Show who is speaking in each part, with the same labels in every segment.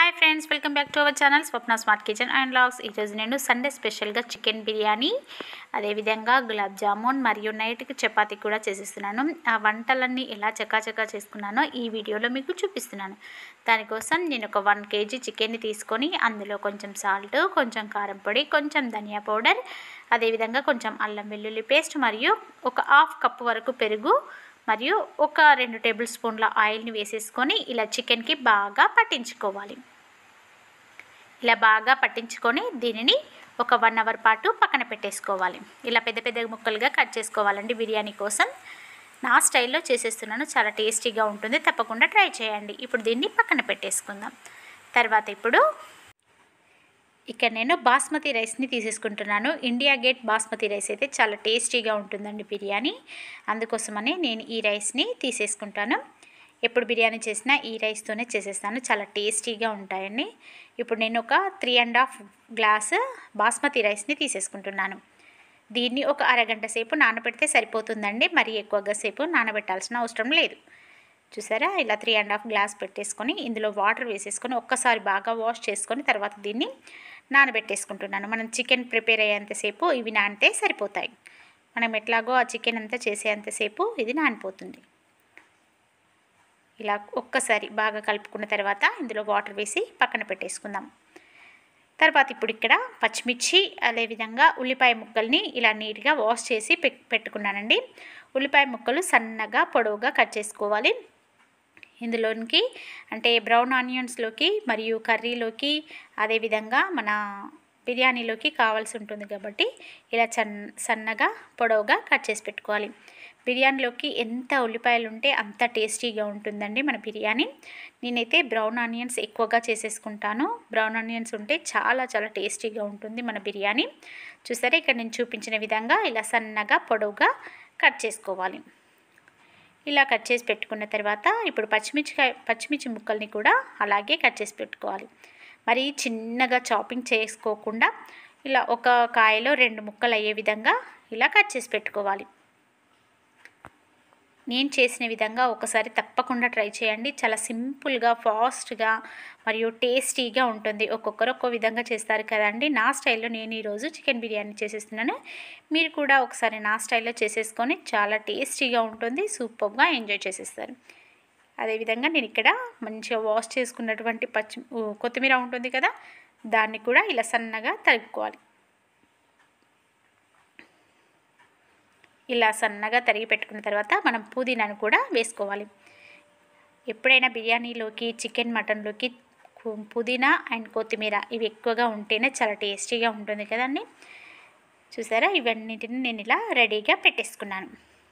Speaker 1: hi friends welcome back to our channel Swapna smart kitchen and vlogs ఈరోజు నేను Sunday స్పెషల్గా chicken biryani అదేవిధంగా గులాబ్ జామున్ మరియు నైట్కి చపాతీ కూడా చేసేస్తున్నాను ఆ వంటలన్నీ ఎలా చకాచకా చేసుకున్నానో ఈ వీడియోలో మీకు చూపిస్తున్నాను దానికోసం నేను ఒక వన్ కేజీ చికెన్ని తీసుకొని అందులో కొంచెం సాల్ట్ కొంచెం కారం పొడి కొంచెం ధనియా పౌడర్ అదేవిధంగా కొంచెం అల్లం వెల్లుల్లి పేస్ట్ మరియు ఒక హాఫ్ కప్పు వరకు పెరుగు మరియు ఒక రెండు టేబుల్ స్పూన్ల ఆయిల్ని వేసేసుకొని ఇలా చికెన్కి బాగా పట్టించుకోవాలి ఇలా బాగా పట్టించుకొని దీనిని ఒక వన్ అవర్ పాటు పక్కన పెట్టేసుకోవాలి ఇలా పెద్ద పెద్ద ముక్కలుగా కట్ చేసుకోవాలండి బిర్యానీ కోసం నా స్టైల్లో చేసేస్తున్నాను చాలా టేస్టీగా ఉంటుంది తప్పకుండా ట్రై చేయండి ఇప్పుడు దీన్ని పక్కన పెట్టేసుకుందాం తర్వాత ఇప్పుడు ఇక్కడ నేను బాస్మతి రైస్ని తీసేసుకుంటున్నాను ఇండియా గేట్ బాస్మతి రైస్ అయితే చాలా టేస్టీగా ఉంటుందండి బిర్యానీ అందుకోసమని నేను ఈ రైస్ని తీసేసుకుంటాను ఎప్పుడు బిర్యానీ చేసినా ఈ రైస్తోనే చేసేస్తాను చాలా టేస్టీగా ఉంటాయండి ఇప్పుడు నేను ఒక three and half glass basmati రైస్ని తీసేసుకుంటున్నాను దీన్ని ఒక అరగంట సేపు నానబెడితే సరిపోతుందండి మరీ ఎక్కువగా సేపు నానబెట్టాల్సిన అవసరం లేదు చూసారా ఇలా త్రీ అండ్ హాఫ్ గ్లాస్ పెట్టేసుకొని ఇందులో వాటర్ వేసేసుకొని ఒక్కసారి బాగా వాష్ చేసుకొని తర్వాత దీన్ని నానబెట్టేసుకుంటున్నాను మనం చికెన్ ప్రిపేర్ అయ్యేంతసేపు ఇవి నానితే సరిపోతాయి మనం ఎట్లాగో ఆ చికెన్ అంతా చేసేంతసేపు ఇది నానిపోతుంది ఇలా ఒక్కసారి బాగా కలుపుకున్న తర్వాత ఇందులో వాటర్ వేసి పక్కన పెట్టేసుకుందాం తర్వాత ఇప్పుడు ఇక్కడ పచ్చిమిర్చి అదేవిధంగా ఉల్లిపాయ ముక్కల్ని ఇలా నీట్గా వాష్ చేసి పెట్టుకున్నానండి ఉల్లిపాయ ముక్కలు సన్నగా పొడవుగా కట్ చేసుకోవాలి ఇందులోనికి అంటే బ్రౌన్ ఆనియన్స్లోకి మరియు కర్రీలోకి అదేవిధంగా మన బిర్యానీలోకి కావాల్సి ఉంటుంది కాబట్టి ఇలా చన్ సన్నగా పొడవుగా కట్ చేసి పెట్టుకోవాలి బిర్యానీలోకి ఎంత ఉల్లిపాయలు ఉంటే అంత టేస్టీగా ఉంటుందండి మన బిర్యానీ నేనైతే బ్రౌన్ ఆనియన్స్ ఎక్కువగా చేసేసుకుంటాను బ్రౌన్ ఆనియన్స్ ఉంటే చాలా చాలా టేస్టీగా ఉంటుంది మన బిర్యానీ చూసారా ఇక్కడ నేను చూపించిన విధంగా ఇలా సన్నగా పొడవుగా కట్ చేసుకోవాలి ఇలా కట్ చేసి పెట్టుకున్న తర్వాత ఇప్పుడు పచ్చిమిర్చికాయ పచ్చిమిర్చి ముక్కల్ని కూడా అలాగే కట్ చేసి పెట్టుకోవాలి మరి చిన్నగా చాపింగ్ చేసుకోకుండా ఇలా ఒక కాయలో రెండు ముక్కలు అయ్యే విధంగా ఇలా కట్ చేసి పెట్టుకోవాలి నేను చేసిన విధంగా ఒకసారి తప్పకుండా ట్రై చేయండి చాలా సింపుల్గా ఫాస్ట్గా మరియు టేస్టీగా ఉంటుంది ఒక్కొక్కరు ఒక్కో విధంగా చేస్తారు కదండి నా స్టైల్లో నేను ఈరోజు చికెన్ బిర్యానీ చేసేస్తున్నాను మీరు కూడా ఒకసారి నా స్టైల్లో చేసేసుకొని చాలా టేస్టీగా ఉంటుంది సూపర్గా ఎంజాయ్ చేసేస్తారు అదేవిధంగా నేను ఇక్కడ మంచిగా వాష్ చేసుకున్నటువంటి పచ్చి కొత్తిమీర ఉంటుంది కదా దాన్ని కూడా ఇలా సన్నగా తరుక్కోవాలి ఇలా సన్నగా తరిగి పెట్టుకున్న తర్వాత మనం పుదీనాను కూడా వేసుకోవాలి ఎప్పుడైనా బిర్యానీలోకి చికెన్ మటన్లోకి పుదీనా అండ్ కొత్తిమీర ఇవి ఎక్కువగా ఉంటేనే చాలా టేస్టీగా ఉంటుంది కదండి చూసారా ఇవన్నిటిని నేను ఇలా రెడీగా పెట్టేసుకున్నాను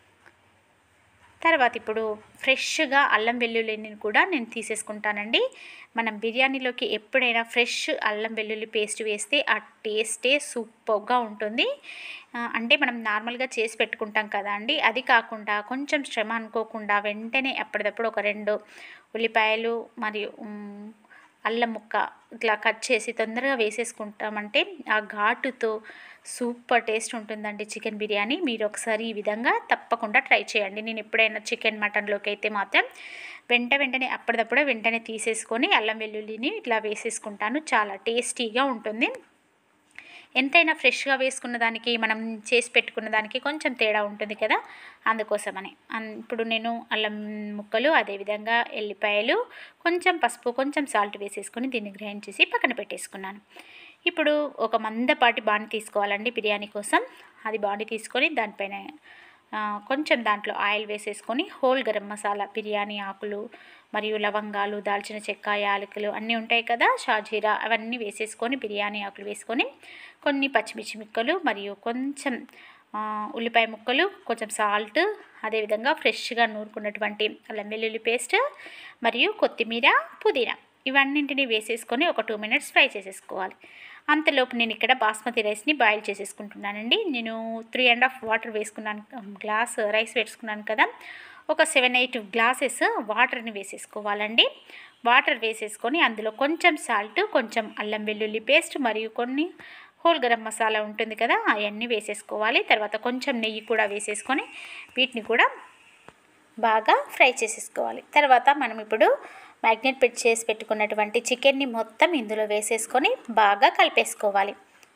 Speaker 1: తర్వాత ఇప్పుడు ఫ్రెష్గా అల్లం వెల్లుల్లిని కూడా నేను తీసేసుకుంటానండి మనం బిర్యానీలోకి ఎప్పుడైనా ఫ్రెష్ అల్లం వెల్లుల్లి పేస్ట్ వేస్తే ఆ టేస్టే సూపర్గా ఉంటుంది అంటే మనం నార్మల్గా చేసి పెట్టుకుంటాం కదా అండి అది కాకుండా కొంచెం శ్రమ అనుకోకుండా వెంటనే అప్పటిదప్పుడు ఒక రెండు ఉల్లిపాయలు మరియు అల్లం ముక్క ఇట్లా కట్ చేసి తొందరగా వేసేసుకుంటామంటే ఆ ఘాటుతో సూపర్ టేస్ట్ ఉంటుందండి చికెన్ బిర్యానీ మీరు ఒకసారి ఈ విధంగా తప్పకుండా ట్రై చేయండి నేను ఎప్పుడైనా చికెన్ మటన్లోకి అయితే మాత్రం వెంట వెంటనే అప్పటిదప్పుడే వెంటనే తీసేసుకొని అల్లం వెల్లుల్లిని ఇట్లా వేసేసుకుంటాను చాలా టేస్టీగా ఉంటుంది ఎంతైనా ఫ్రెష్గా వేసుకున్న దానికి మనం చేసి పెట్టుకున్న దానికి కొంచెం తేడా ఉంటుంది కదా అందుకోసమని ఇప్పుడు నేను అల్లం ముక్కలు అదేవిధంగా ఎల్లిపాయలు కొంచెం పసుపు కొంచెం సాల్ట్ వేసేసుకొని దీన్ని గ్రైండ్ చేసి పక్కన పెట్టేసుకున్నాను ఇప్పుడు ఒక మందపాటి బాండి తీసుకోవాలండి బిర్యానీ కోసం అది బాండి తీసుకొని దానిపైన కొంచెం దాంట్లో ఆయిల్ వేసేసుకొని హోల్ గరం మసాలా బిర్యానీ ఆకులు మరియు లవంగాలు దాల్చిన చెక్క యాలకులు అన్నీ ఉంటాయి కదా షాజీరా అవన్నీ వేసేసుకొని బిర్యానీ ఆకులు వేసుకొని కొన్ని పచ్చిమిర్చి ముక్కలు మరియు కొంచెం ఉల్లిపాయ ముక్కలు కొంచెం సాల్ట్ అదేవిధంగా ఫ్రెష్గా నూరుకున్నటువంటి అల్లం వెల్లుల్లి పేస్ట్ మరియు కొత్తిమీర పుదీనా ఇవన్నింటినీ వేసేసుకొని ఒక టూ మినిట్స్ ఫ్రై చేసేసుకోవాలి అంతలోపు నేను ఇక్కడ బాస్మతి రైస్ని బాయిల్ చేసేసుకుంటున్నానండి నేను త్రీ అండ్ హాఫ్ వాటర్ వేసుకున్నాను గ్లాస్ రైస్ వేసుకున్నాను కదా ఒక సెవెన్ ఎయిట్ గ్లాసెస్ వాటర్ని వేసేసుకోవాలండి వాటర్ వేసేసుకొని అందులో కొంచెం సాల్ట్ కొంచెం అల్లం వెల్లుల్లి పేస్ట్ మరియు కొన్ని హోల్ గరం మసాలా ఉంటుంది కదా అవన్నీ వేసేసుకోవాలి తర్వాత కొంచెం నెయ్యి కూడా వేసేసుకొని వీటిని కూడా బాగా ఫ్రై చేసేసుకోవాలి తర్వాత మనం ఇప్పుడు మ్యాగ్నెట్ పెట్టి చేసి పెట్టుకున్నటువంటి చికెన్ని మొత్తం ఇందులో వేసేసుకొని బాగా కలిపేసుకోవాలి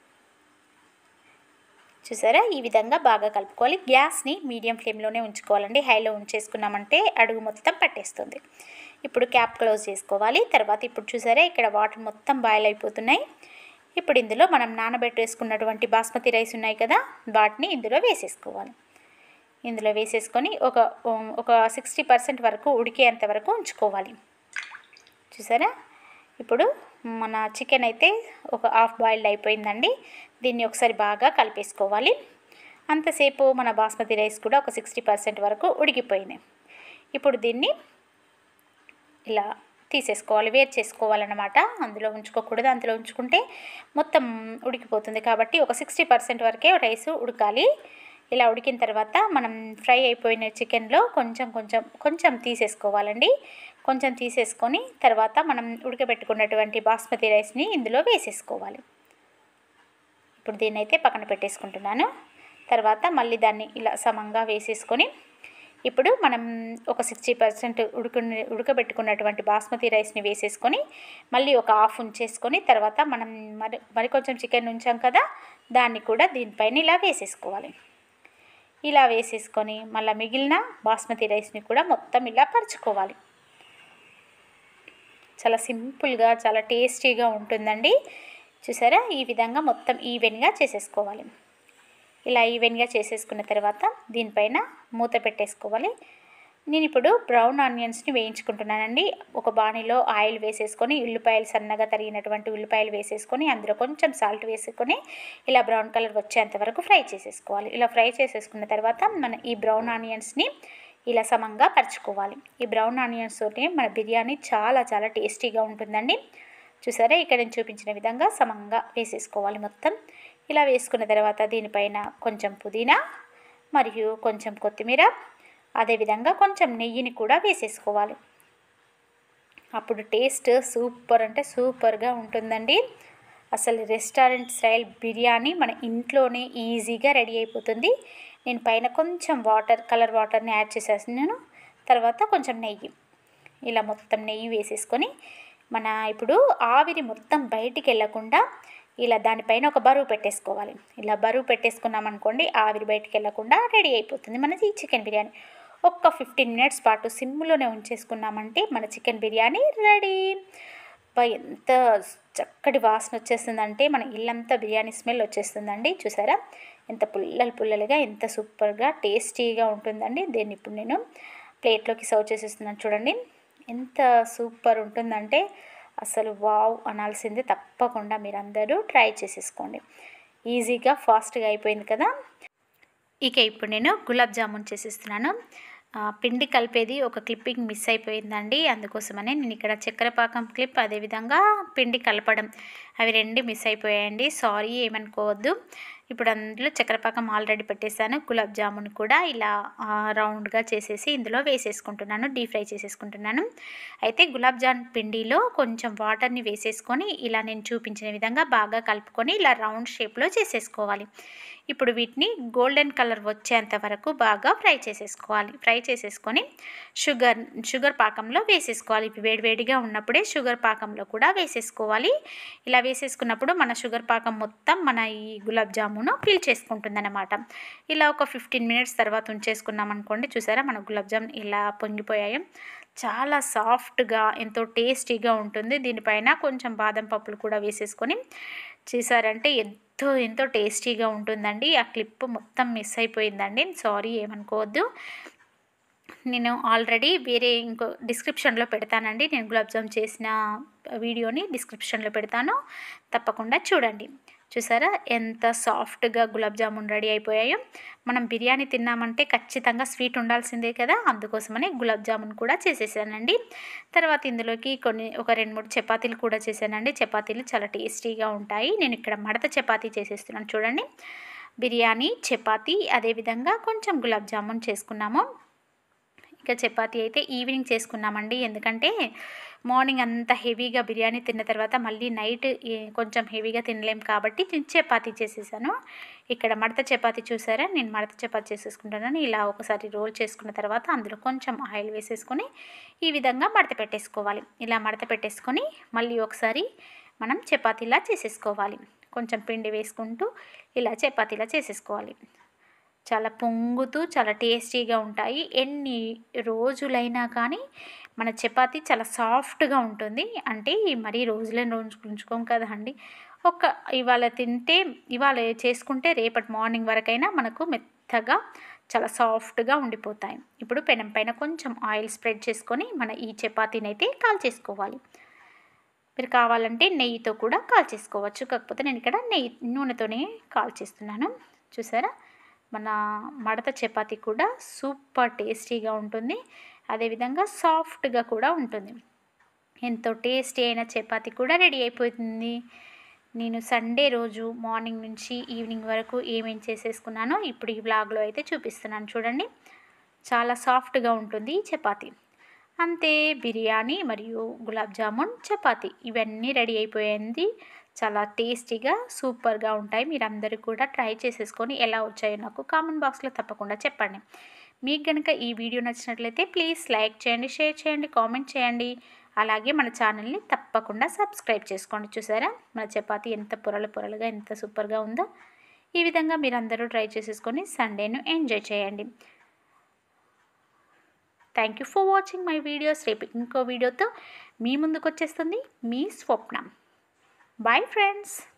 Speaker 1: చూసారా ఈ విధంగా బాగా కలుపుకోవాలి గ్యాస్ని మీడియం ఫ్లేమ్లోనే ఉంచుకోవాలండి హైలో ఉంచేసుకున్నామంటే అడుగు మొత్తం పట్టేస్తుంది ఇప్పుడు క్యాప్ క్లోజ్ చేసుకోవాలి తర్వాత ఇప్పుడు చూసారా ఇక్కడ వాటర్ మొత్తం బాయిల్ అయిపోతున్నాయి ఇప్పుడు ఇందులో మనం నానబెట్టేసుకున్నటువంటి బాస్మతి రైస్ ఉన్నాయి కదా వాటిని ఇందులో వేసేసుకోవాలి ఇందులో వేసేసుకొని ఒక ఒక సిక్స్టీ పర్సెంట్ వరకు ఉడికేంత వరకు ఉంచుకోవాలి చూసారా ఇప్పుడు మన చికెన్ అయితే ఒక హాఫ్ బాయిల్డ్ అయిపోయిందండి దీన్ని ఒకసారి బాగా కలిపేసుకోవాలి అంతసేపు మన బాస్మతి రైస్ కూడా ఒక సిక్స్టీ పర్సెంట్ వరకు ఉడికిపోయినాయి ఇప్పుడు దీన్ని ఇలా తీసేసుకోవాలి వేరు చేసుకోవాలన్నమాట అందులో ఉంచుకోకూడదు అందులో ఉంచుకుంటే మొత్తం ఉడికిపోతుంది కాబట్టి ఒక సిక్స్టీ పర్సెంట్ వరకే రైస్ ఉడకాలి ఇలా ఉడికిన తర్వాత మనం ఫ్రై అయిపోయిన చికెన్లో కొంచెం కొంచెం కొంచెం తీసేసుకోవాలండి కొంచెం తీసేసుకొని తర్వాత మనం ఉడకబెట్టుకున్నటువంటి బాస్మతి రైస్ని ఇందులో వేసేసుకోవాలి ఇప్పుడు దీన్ని అయితే పక్కన పెట్టేసుకుంటున్నాను తర్వాత మళ్ళీ దాన్ని ఇలా సమంగా వేసేసుకొని ఇప్పుడు మనం ఒక సిక్స్టీ పర్సెంట్ ఉడుకు ఉడకబెట్టుకున్నటువంటి బాస్మతి రైస్ని వేసేసుకొని మళ్ళీ ఒక హాఫ్ ఉంచేసుకొని తర్వాత మనం మరి మరి కొంచెం చికెన్ ఉంచాం కదా దాన్ని కూడా దీనిపైన ఇలా వేసేసుకోవాలి ఇలా వేసేసుకొని మళ్ళీ మిగిలిన బాస్మతి రైస్ని కూడా మొత్తం ఇలా పరుచుకోవాలి చాలా సింపుల్గా చాలా టేస్టీగా ఉంటుందండి చూసారా ఈ విధంగా మొత్తం ఈవెన్గా చేసేసుకోవాలి ఇలా ఈవెన్గా చేసేసుకున్న తర్వాత దీనిపైన మూత పెట్టేసుకోవాలి నేను ఇప్పుడు బ్రౌన్ ఆనియన్స్ని వేయించుకుంటున్నానండి ఒక బాణీలో ఆయిల్ వేసేసుకొని ఉల్లిపాయలు సన్నగా తరిగినటువంటి ఉల్లిపాయలు వేసేసుకొని అందులో కొంచెం సాల్ట్ వేసుకొని ఇలా బ్రౌన్ కలర్ వచ్చేంత వరకు ఫ్రై చేసేసుకోవాలి ఇలా ఫ్రై చేసేసుకున్న తర్వాత మన ఈ బ్రౌన్ ఆనియన్స్ని ఇలా సమంగా పరుచుకోవాలి ఈ బ్రౌన్ ఆనియన్స్ తోటి మన బిర్యానీ చాలా చాలా టేస్టీగా ఉంటుందండి చూసారా ఇక్కడ నేను చూపించిన విధంగా సమంగా వేసేసుకోవాలి మొత్తం ఇలా వేసుకున్న తర్వాత దీనిపైన కొంచెం పుదీనా మరియు కొంచెం కొత్తిమీర అదేవిధంగా కొంచెం నెయ్యిని కూడా వేసేసుకోవాలి అప్పుడు టేస్ట్ సూపర్ అంటే సూపర్గా ఉంటుందండి అసలు రెస్టారెంట్ స్టైల్ బిర్యానీ మన ఇంట్లోనే ఈజీగా రెడీ అయిపోతుంది నేను పైన కొంచెం వాటర్ కలర్ వాటర్ని యాడ్ చేసేస్తున్నాను తర్వాత కొంచెం నెయ్యి ఇలా మొత్తం నెయ్యి వేసేసుకొని మన ఇప్పుడు ఆవిరి మొత్తం బయటికి వెళ్ళకుండా ఇలా దానిపైన ఒక బరువు పెట్టేసుకోవాలి ఇలా బరువు పెట్టేసుకున్నాం అనుకోండి ఆవిరి బయటికి వెళ్ళకుండా రెడీ అయిపోతుంది మనది ఈ చికెన్ బిర్యానీ ఒక్క ఫిఫ్టీన్ మినిట్స్ పాటు సిమ్లోనే ఉంచేసుకున్నామంటే మన చికెన్ బిర్యానీ రెడీ బా ఎంత చక్కటి వాసన వచ్చేస్తుందంటే మన ఇల్లంతా బిర్యానీ స్మెల్ వచ్చేస్తుందండి చూసారా ఎంత పుల్లలు పుల్లలుగా ఎంత సూపర్గా టేస్టీగా ఉంటుందండి దీన్ని ఇప్పుడు నేను ప్లేట్లోకి సర్వ్ చేసేస్తున్నాను చూడండి ఎంత సూపర్ ఉంటుందంటే అసలు వావ్ అనాల్సిందే తప్పకుండా మీరందరూ ట్రై చేసేసుకోండి ఈజీగా ఫాస్ట్గా అయిపోయింది కదా ఇక ఇప్పుడు నేను గులాబ్ జామున్ చేసేస్తున్నాను పిండి కలిపేది ఒక క్లిప్పింగ్ మిస్ అయిపోయిందండి అందుకోసమనే నేను ఇక్కడ చక్కెర పాకం క్లిప్ అదేవిధంగా పిండి కలపడం అవి రెండు మిస్ అయిపోయాయండి సారీ ఏమనుకోవద్దు ఇప్పుడు అందులో చక్కెర పాకం ఆల్రెడీ పెట్టేశాను గులాబ్ జామున్ కూడా ఇలా రౌండ్గా చేసేసి ఇందులో వేసేసుకుంటున్నాను డీప్ ఫ్రై చేసేసుకుంటున్నాను అయితే గులాబ్ జామున్ పిండిలో కొంచెం వాటర్ని వేసేసుకొని ఇలా నేను చూపించిన విధంగా బాగా కలుపుకొని ఇలా రౌండ్ షేప్లో చేసేసుకోవాలి ఇప్పుడు వీటిని గోల్డెన్ కలర్ వచ్చేంత వరకు బాగా ఫ్రై చేసేసుకోవాలి ఫ్రై చేసేసుకొని షుగర్ షుగర్ పాకంలో వేసేసుకోవాలి ఇవి వేడివేడిగా ఉన్నప్పుడే షుగర్ పాకంలో కూడా వేసేసుకోవాలి ఇలా వేసేసుకున్నప్పుడు మన షుగర్ పాకం మొత్తం మన ఈ గులాబ్ జామును పీల్చేసుకుంటుందన్నమాట ఇలా ఒక ఫిఫ్టీన్ మినిట్స్ తర్వాత ఉంచేసుకున్నాం అనుకోండి చూసారా మన గులాబ్ జామున్ ఇలా పొంగిపోయాయి చాలా సాఫ్ట్గా ఎంతో టేస్టీగా ఉంటుంది దీనిపైన కొంచెం బాదం పప్పులు కూడా వేసేసుకొని చేశారంటే ఎంతో ఎంతో టేస్టీగా ఉంటుందండి ఆ క్లిప్ మొత్తం మిస్ అయిపోయిందండి సారీ ఏమనుకోవద్దు నేను ఆల్రెడీ వేరే ఇంకో డిస్క్రిప్షన్లో పెడతానండి నేను గులాబ్ జామ్ చేసిన వీడియోని డిస్క్రిప్షన్లో పెడతాను తప్పకుండా చూడండి చూసారా ఎంత సాఫ్ట్గా గులాబ్ జామున్ రెడీ అయిపోయాయో మనం బిర్యానీ తిన్నామంటే ఖచ్చితంగా స్వీట్ ఉండాల్సిందే కదా అందుకోసమని గులాబ్ జామున్ కూడా చేసేసానండి తర్వాత ఇందులోకి కొన్ని ఒక రెండు మూడు చపాతీలు కూడా చేశానండి చపాతీలు చాలా టేస్టీగా ఉంటాయి నేను ఇక్కడ మడత చపాతీ చేసేస్తున్నాను చూడండి బిర్యానీ చపాతీ అదేవిధంగా కొంచెం గులాబ్ జామున్ చేసుకున్నాము ఇక చపాతీ అయితే ఈవినింగ్ చేసుకున్నామండి ఎందుకంటే మార్నింగ్ అంతా హెవీగా బిర్యానీ తిన్న తర్వాత మళ్ళీ నైట్ కొంచెం హెవీగా తినలేం కాబట్టి నేను చపాతీ చేసేసాను ఇక్కడ మడత చపాతీ చూసారా నేను మడత చపాతీ చేసేసుకుంటాను ఇలా ఒకసారి రోల్ చేసుకున్న తర్వాత అందులో కొంచెం ఆయిల్ వేసేసుకొని ఈ విధంగా మడత పెట్టేసుకోవాలి ఇలా మడత పెట్టేసుకొని మళ్ళీ ఒకసారి మనం చపాతీలా చేసేసుకోవాలి కొంచెం పిండి వేసుకుంటూ ఇలా చపాతీలా చేసేసుకోవాలి చాలా పొంగుతూ చాలా టేస్టీగా ఉంటాయి ఎన్ని రోజులైనా కానీ మన చపాతీ చాలా సాఫ్ట్గా ఉంటుంది అంటే మరీ రోజులైన రోజు ఉంచుకోం కదా అండి ఒక ఇవాళ తింటే ఇవాళ చేసుకుంటే రేపటి మార్నింగ్ వరకైనా మనకు మెత్తగా చాలా సాఫ్ట్గా ఉండిపోతాయి ఇప్పుడు పెనం పైన కొంచెం ఆయిల్ స్ప్రెడ్ చేసుకొని మన ఈ చపాతీని అయితే కాల్ చేసుకోవాలి మీరు కావాలంటే నెయ్యితో కూడా కాల్ చేసుకోవచ్చు కాకపోతే నేను ఇక్కడ నెయ్యి నూనెతోనే కాల్ చేస్తున్నాను చూసారా మన మడత చపాతీ కూడా సూపర్ టేస్టీగా ఉంటుంది అదేవిధంగా సాఫ్ట్గా కూడా ఉంటుంది ఎంతో టేస్టీ అయిన చపాతీ కూడా రెడీ అయిపోతుంది నేను సండే రోజు మార్నింగ్ నుంచి ఈవినింగ్ వరకు ఏమేం చేసేసుకున్నానో ఇప్పుడు ఈ బ్లాగ్లో అయితే చూపిస్తున్నాను చూడండి చాలా సాఫ్ట్గా ఉంటుంది ఈ చపాతీ అంతే బిర్యానీ మరియు గులాబ్ జామున్ చపాతీ ఇవన్నీ రెడీ అయిపోయింది చాలా టేస్టీగా సూపర్గా ఉంటాయి మీరు అందరూ కూడా ట్రై చేసేసుకొని ఎలా వచ్చాయో నాకు కామెంట్ బాక్స్లో తప్పకుండా చెప్పండి మీకు కనుక ఈ వీడియో నచ్చినట్లయితే ప్లీజ్ లైక్ చేయండి షేర్ చేయండి కామెంట్ చేయండి అలాగే మన ఛానల్ని తప్పకుండా సబ్స్క్రైబ్ చేసుకోండి చూసారా మన చపాతీ ఎంత పొరలు పొరలుగా ఎంత సూపర్గా ఉందో ఈ విధంగా మీరు అందరూ ట్రై చేసేసుకొని సండేను ఎంజాయ్ చేయండి thank you for watching my videos రేపు ఇంకో వీడియోతో మీ ముందుకు వచ్చేస్తుంది మీ స్వప్నం బాయ్ ఫ్రెండ్స్